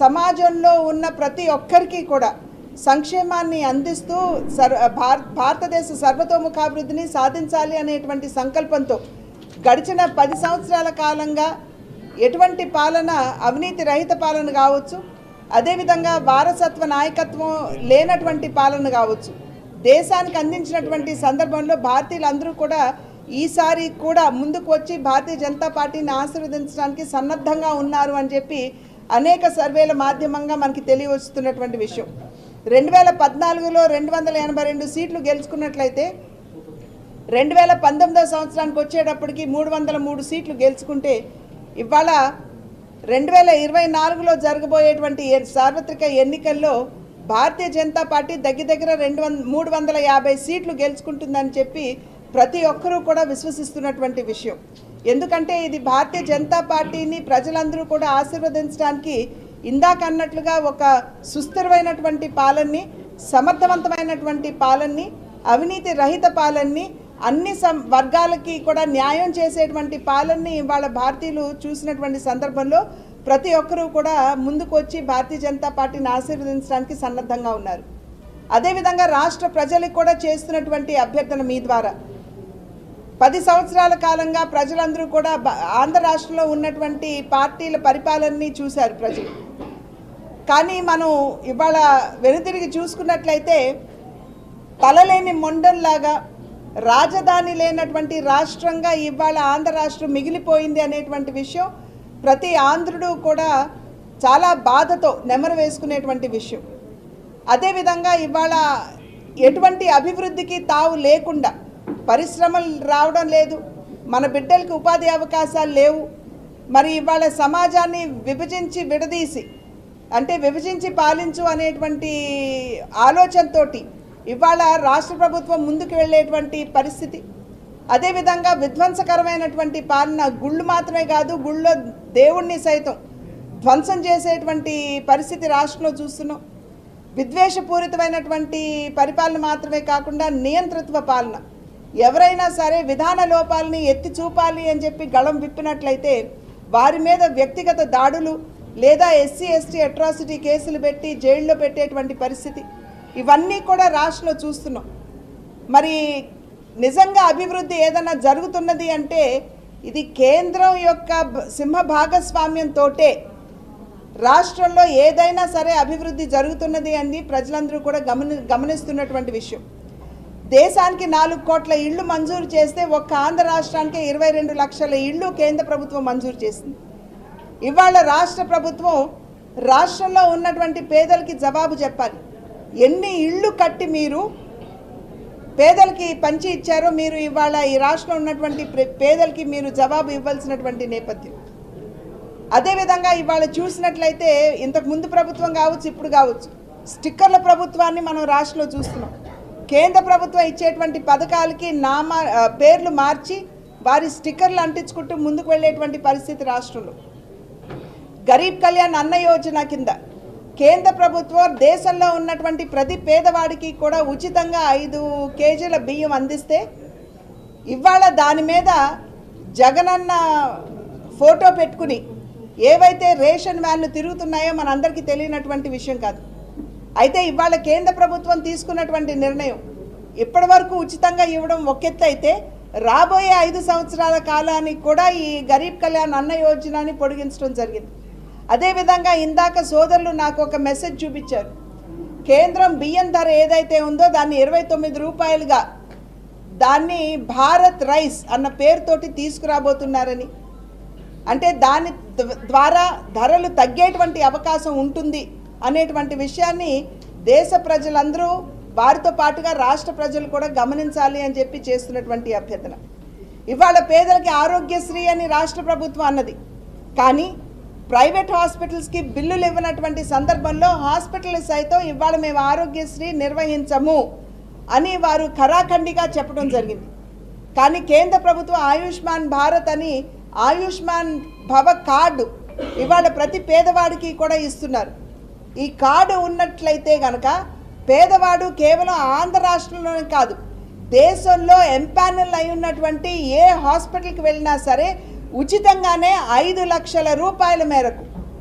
సమాజంలో ఉన్న ప్రతి ఒక్కరికి కూడా సంక్షేమాన్ని అందిస్తూ సర్ భారత భారతదేశ సర్వతోముఖాభివృద్ధిని సాధించాలి అనేటువంటి సంకల్పంతో గడిచిన పది సంవత్సరాల కాలంగా ఎటువంటి పాలన అవినీతి రహిత పాలన కావచ్చు అదేవిధంగా వారసత్వ నాయకత్వం లేనటువంటి పాలన కావచ్చు దేశానికి అందించినటువంటి సందర్భంలో భారతీయులందరూ కూడా ఈసారి కూడా ముందుకు వచ్చి భారతీయ జనతా పార్టీని ఆశీర్వదించడానికి సన్నద్ధంగా ఉన్నారు అని చెప్పి అనేక సర్వేల మాధ్యమంగా మనకి తెలియవస్తున్నటువంటి విషయం రెండు వేల పద్నాలుగులో రెండు వందల ఎనభై రెండు సీట్లు గెలుచుకున్నట్లయితే రెండు వేల పంతొమ్మిదవ సంవత్సరానికి వచ్చేటప్పటికి మూడు వందల మూడు సీట్లు గెలుచుకుంటే ఇవాళ రెండు వేల ఇరవై నాలుగులో జరగబోయేటువంటి ఎ- సార్వత్రిక ఎన్నికల్లో భారతీయ జనతా పార్టీ దగ్గర దగ్గర రెండు వంద మూడు వందల యాభై సీట్లు గెలుచుకుంటుందని చెప్పి ప్రతి ఒక్కరూ కూడా విశ్వసిస్తున్నటువంటి విషయం ఎందుకంటే ఇది భారతీయ జనతా పార్టీని ప్రజలందరూ కూడా ఆశీర్వదించడానికి ఇందాక అన్నట్లుగా ఒక సుస్థిరమైనటువంటి పాలనని సమర్థవంతమైనటువంటి పాలనని అవినీతి రహిత పాలనని అన్ని సం వర్గాలకి కూడా న్యాయం చేసేటువంటి పాలనని ఇవాళ భారతీయులు చూసినటువంటి సందర్భంలో ప్రతి ఒక్కరూ కూడా ముందుకు వచ్చి భారతీయ జనతా పార్టీని ఆశీర్వదించడానికి సన్నద్ధంగా ఉన్నారు అదేవిధంగా రాష్ట్ర ప్రజలకు కూడా చేస్తున్నటువంటి అభ్యర్థన మీ ద్వారా పది సంవత్సరాల కాలంగా ప్రజలందరూ కూడా బ- ఆంధ్ర రాష్ట్రంలో ఉన్నటువంటి పార్టీల పరిపాలనని చూశారు ప్రజలు కానీ మనం ఇవాళ వెనుతిరిగి చూసుకున్నట్లయితే తలలేని మొండంలాగా రాజధాని లేనటువంటి రాష్ట్రంగా ఇవాళ ఆంధ్ర రాష్ట్రం మిగిలిపోయింది అనేటువంటి విషయం ప్రతి ఆంధ్రుడు కూడా చాలా బాధతో నెమరు వేసుకునేటువంటి విషయం అదేవిధంగా ఇవాళ ఎటువంటి అభివృద్ధికి తావు లేకుండా పరిశ్రమలు రావడం లేదు మన బిడ్డలకి ఉపాధి అవకాశాలు లేవు మరి ఇవాళ సమాజాన్ని విభజించి విడదీసి అంటే విభజించి పాలించు అనేటువంటి ఆలోచనతోటి ఇవాళ రాష్ట్ర ప్రభుత్వం ముందుకు వెళ్ళేటువంటి పరిస్థితి అదేవిధంగా విధ్వంసకరమైనటువంటి పాలన గుళ్ళు మాత్రమే కాదు గుళ్ళో దేవుణ్ణి సైతం ధ్వంసం చేసేటువంటి పరిస్థితి రాష్ట్రంలో చూస్తున్నాం విద్వేషపూరితమైనటువంటి పరిపాలన మాత్రమే కాకుండా నియంతృత్వ పాలన ఎవరైనా సరే విధాన లోపాలని ఎత్తి చూపాలి అని చెప్పి గళం విప్పినట్లయితే వారి మీద వ్యక్తిగత దాడులు లేదా ఎస్సీ ఎస్టీ అట్రాసిటీ కేసులు పెట్టి జైల్లో పెట్టేటువంటి పరిస్థితి ఇవన్నీ కూడా రాష్ట్రంలో చూస్తున్నాం మరి నిజంగా అభివృద్ధి ఏదైనా జరుగుతున్నది అంటే ఇది కేంద్రం యొక్క బ- సింహ భాగస్వామ్యంతోటే రాష్ట్రంలో ఏదైనా సరే అభివృద్ధి జరుగుతున్నది అని ప్రజలందరూ కూడా గమని గమనిస్తున్నటువంటి విషయం దేశానికి నాలుగు కోట్ల ఇళ్ళు మంజూరు చేస్తే ఒక్క ఆంధ్ర రాష్ట్రానికి ఇరవై రెండు లక్షల ఇళ్ళు కేంద్ర ప్రభుత్వం మంజూరు చేసింది ఇవాళ రాష్ట్ర ప్రభుత్వం రాష్ట్రంలో ఉన్నటువంటి పేదలకి జవాబు చెప్పాలి ఎన్ని ఇళ్ళు కట్టి మీరు పేదలకి పంచి ఇచ్చారో మీరు ఇవాళ ఈ రాష్ట్రంలో ఉన్నటువంటి ప్రే- పేదలకి మీరు జవాబు ఇవ్వాల్సినటువంటి నేపథ్యం అదేవిధంగా ఇవాళ చూసినట్లయితే ఇంతకు ముందు ప్రభుత్వం కావచ్చు ఇప్పుడు కావచ్చు స్టిక్కర్ల ప్రభుత్వాన్ని మనం రాష్ట్రంలో చూస్తున్నాం కేంద్ర ప్రభుత్వం ఇచ్చేటువంటి పథకాలకి నామ ఆ, పేర్లు మార్చి వారి స్టిక్కర్లు అంటించుకుంటూ ముందుకు వెళ్ళేటువంటి పరిస్థితి రాష్ట్రంలో గరీబ్ కళ్యాణ్ అన్న యోజన కింద కేంద్ర ప్రభుత్వం దేశంలో ఉన్నటువంటి ప్రతి పేదవాడికి కూడా ఉచితంగా ఐదు కేజీల బియ్యం అందిస్తే ఇవాళ దాని మీద జగనన్న ఫోటో పెట్టుకుని ఏవైతే రేషన్ వ్యాన్లు తిరుగుతున్నాయో మనందరికీ తెలియనటువంటి విషయం కాదు అయితే ఇవాళ కేంద్ర ప్రభుత్వం తీసుకున్నటువంటి నిర్ణయం ఇప్పటి వరకు ఉచితంగా ఇవ్వడం ఒకెత్తు అయితే రాబోయే ఐదు సంవత్సరాల కాలానికి కూడా ఈ గరీబ్ కళ్యాణ్ అన్న యోజనని పొడిగించడం జరిగింది అదేవిధంగా ఇందాక సోదరులు నాకు ఒక మెసేజ్ చూపించారు కేంద్రం బియ్యం ధర ఏదైతే ఉందో దాన్ని ఇరవై తొమ్మిది రూపాయలుగా దాన్ని భారత్ రైస్ అన్న పేరుతోటి తీసుకురాబోతున్నారని అంటే దాని ద- ద్వారా ధరలు తగ్గేటువంటి అవకాశం ఉంటుంది అనేటువంటి విషయాన్ని దేశ ప్రజలందరూ వారితో పాటుగా రాష్ట్ర ప్రజలు కూడా గమనించాలి అని చెప్పి చేస్తున్నటువంటి అభ్యర్థన ఇవాళ పేదలకి ఆరోగ్యశ్రీ అని రాష్ట్ర ప్రభుత్వం అన్నది కానీ ప్రైవేట్ హాస్పిటల్స్కి బిల్లులు ఇవ్వనటువంటి సందర్భంలో హాస్పిటల్ సైతం ఇవాళ మేము ఆరోగ్యశ్రీ నిర్వహించము అని వారు ఖరాఖండిగా చెప్పడం జరిగింది కానీ కేంద్ర ప్రభుత్వం ఆయుష్మాన్ భారత్ అని ఆయుష్మాన్ భవ కార్డు ఇవాళ ప్రతి పేదవాడికి కూడా ఇస్తున్నారు ఈ కార్డు ఉన్నట్లయితే గనక పేదవాడు కేవలం ఆంధ్ర రాష్ట్రంలోనే కాదు దేశంలో ఎంపానల్ అయి ఉన్నటువంటి ఏ హాస్పిటల్కి వెళ్ళినా సరే ఉచితంగానే ఐదు లక్షల రూపాయల మేరకు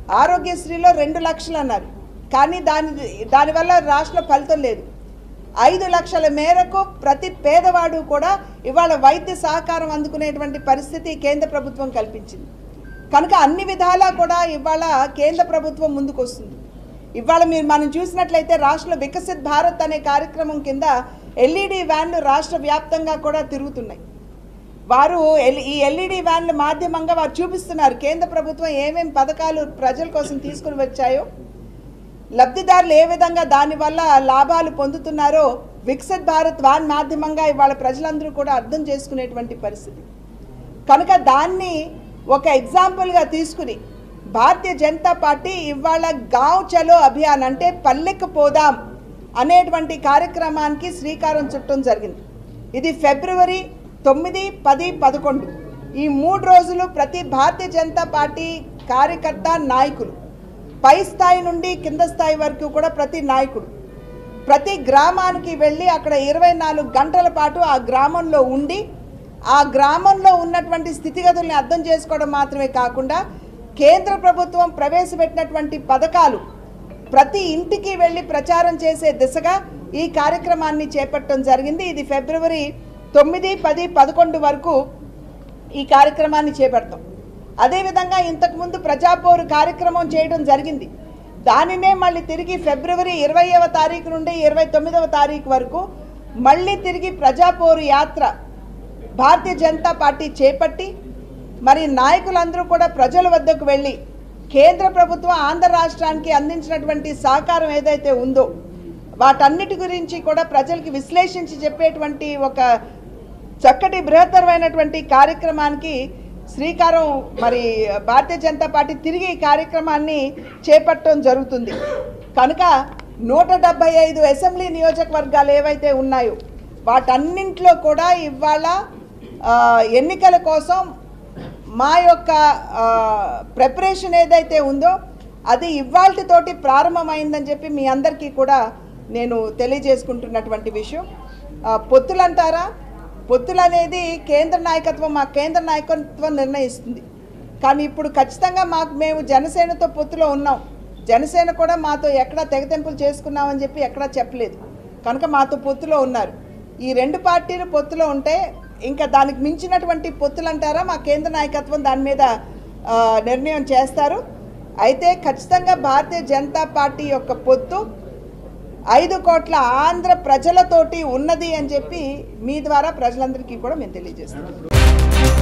ఆరోగ్యశ్రీలో రెండు లక్షలు అన్నారు కానీ దాని దానివల్ల రాష్ట్ర ఫలితం లేదు ఐదు లక్షల మేరకు ప్రతి పేదవాడు కూడా ఇవాళ వైద్య సహకారం అందుకునేటువంటి పరిస్థితి కేంద్ర ప్రభుత్వం కల్పించింది కనుక అన్ని విధాలా కూడా ఇవాళ కేంద్ర ప్రభుత్వం ముందుకు వస్తుంది ఇవాళ మీరు మనం చూసినట్లయితే రాష్ట్రంలో వికసిత్ భారత్ అనే కార్యక్రమం కింద ఎల్ఈడి వ్యాన్లు రాష్ట్ర వ్యాప్తంగా కూడా తిరుగుతున్నాయి వారు ఎల్- ఈ ఎల్ఈడి వ్యాన్ల మాధ్యమంగా వారు చూపిస్తున్నారు కేంద్ర ప్రభుత్వం ఏమేం పథకాలు ప్రజల కోసం తీసుకుని వచ్చాయో లబ్ధిదారులు ఏ విధంగా దానివల్ల లాభాలు పొందుతున్నారో వికసిత్ భారత్ వాన్ మాధ్యమంగా ఇవాళ ప్రజలందరూ కూడా అర్థం చేసుకునేటువంటి పరిస్థితి కనుక దాన్ని ఒక ఎగ్జాంపుల్గా తీసుకుని భారతీయ జనతా పార్టీ ఇవాళ గావ్ చలో అభియాన్ అంటే పల్లెకు పోదాం అనేటువంటి కార్యక్రమానికి శ్రీకారం చుట్టడం జరిగింది ఇది ఫిబ్రవరి తొమ్మిది పది పదకొండు ఈ మూడు రోజులు ప్రతి భారతీయ జనతా పార్టీ కార్యకర్త నాయకులు పై స్థాయి నుండి కింద స్థాయి వరకు కూడా ప్రతి నాయకుడు ప్రతి గ్రామానికి వెళ్ళి అక్కడ ఇరవై నాలుగు గంటల పాటు ఆ గ్రామంలో ఉండి ఆ గ్రామంలో ఉన్నటువంటి స్థితిగతుల్ని అర్థం చేసుకోవడం మాత్రమే కాకుండా కేంద్ర ప్రభుత్వం ప్రవేశపెట్టినటువంటి పథకాలు ప్రతి ఇంటికి వెళ్ళి ప్రచారం చేసే దిశగా ఈ కార్యక్రమాన్ని చేపట్టడం జరిగింది ఇది ఫిబ్రవరి తొమ్మిది పది పదకొండు వరకు ఈ కార్యక్రమాన్ని చేపడతాం అదేవిధంగా ఇంతకుముందు ప్రజాపోరు కార్యక్రమం చేయడం జరిగింది దానినే మళ్ళీ తిరిగి ఫిబ్రవరి ఇరవైవ తారీఖు నుండి ఇరవై తొమ్మిదవ తారీఖు వరకు మళ్ళీ తిరిగి ప్రజాపోరు యాత్ర భారతీయ జనతా పార్టీ చేపట్టి మరి నాయకులందరూ కూడా ప్రజల వద్దకు వెళ్ళి కేంద్ర ప్రభుత్వం ఆంధ్ర రాష్ట్రానికి అందించినటువంటి సహకారం ఏదైతే ఉందో వాటన్నిటి గురించి కూడా ప్రజలకి విశ్లేషించి చెప్పేటువంటి ఒక చక్కటి బృహత్తరమైనటువంటి కార్యక్రమానికి శ్రీకారం మరి భారతీయ జనతా పార్టీ తిరిగి ఈ కార్యక్రమాన్ని చేపట్టడం జరుగుతుంది కనుక నూట డెబ్బై ఐదు అసెంబ్లీ నియోజకవర్గాలు ఏవైతే ఉన్నాయో వాటన్నింటిలో కూడా ఇవాళ ఆ, ఎన్నికల కోసం మా యొక్క ప్రిపరేషన్ ఏదైతే ఉందో అది ఇవాళతోటి ప్రారంభమైందని చెప్పి మీ అందరికీ కూడా నేను తెలియజేసుకుంటున్నటువంటి విషయం ఆ, పొత్తులు అంటారా పొత్తులు అనేది కేంద్ర నాయకత్వం మా కేంద్ర నాయకత్వం నిర్ణయిస్తుంది కానీ ఇప్పుడు ఖచ్చితంగా మాకు మేము జనసేనతో పొత్తులో ఉన్నాం జనసేన కూడా మాతో ఎక్కడా తెగతెంపులు చేసుకున్నామని చెప్పి ఎక్కడా చెప్పలేదు కనుక మాతో పొత్తులో ఉన్నారు ఈ రెండు పార్టీలు పొత్తులో ఉంటే ఇంకా దానికి మించినటువంటి పొత్తులు అంటారా మా కేంద్ర నాయకత్వం దాని మీద ఆ, నిర్ణయం చేస్తారు అయితే ఖచ్చితంగా భారతీయ జనతా పార్టీ యొక్క పొత్తు ఐదు కోట్ల ఆంధ్ర ప్రజలతోటి ఉన్నది అని చెప్పి మీ ద్వారా ప్రజలందరికీ కూడా మేము తెలియజేస్తాం